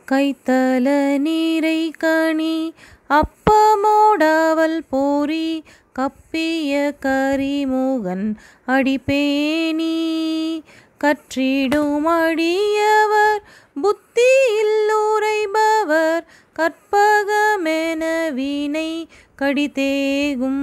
கைத்தல நீரை கனி அப்பமோடாவல் போரி கப்பிய கரிமுகன் அடிப்பேணி கற்றிடும் அடியவர் புத்தியில் உரைபவர் கற்பகமென வீணை கடிதேகும்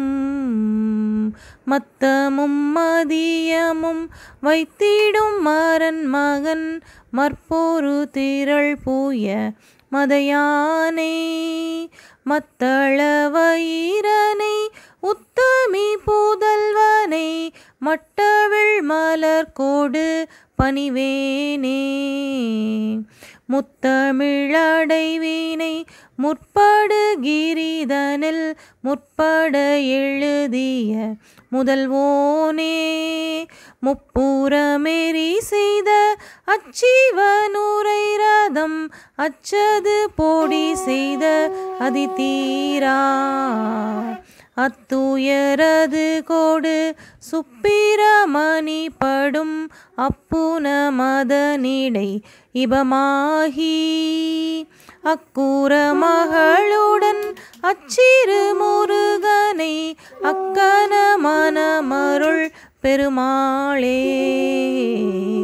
மத்தமும் மதியமும் வைத்திடும் மரன் மகன் மற்பொரு திரள் பூய மதையானை மத்தள வயிரனை உத்தமி புதல்வனை மட்டவிழ் மலர் கோடு பணிவேனே முத்தமிழடைவீனை முற்படு கிரிதனில் முற்பட எழுதிய முதல்வோனே முப்புறமெறி செய்த அச்சிவனுரை ரதம் அச்சது போடி செய்த அதிதீரா அத்துயரது கோடு சுப்பிரமணி படும் அப்புன மதனிடை இபமாகி அக்கூற மகளுடன் அச்சிறு முருகனை அக்கன மனமருள் பெருமாளே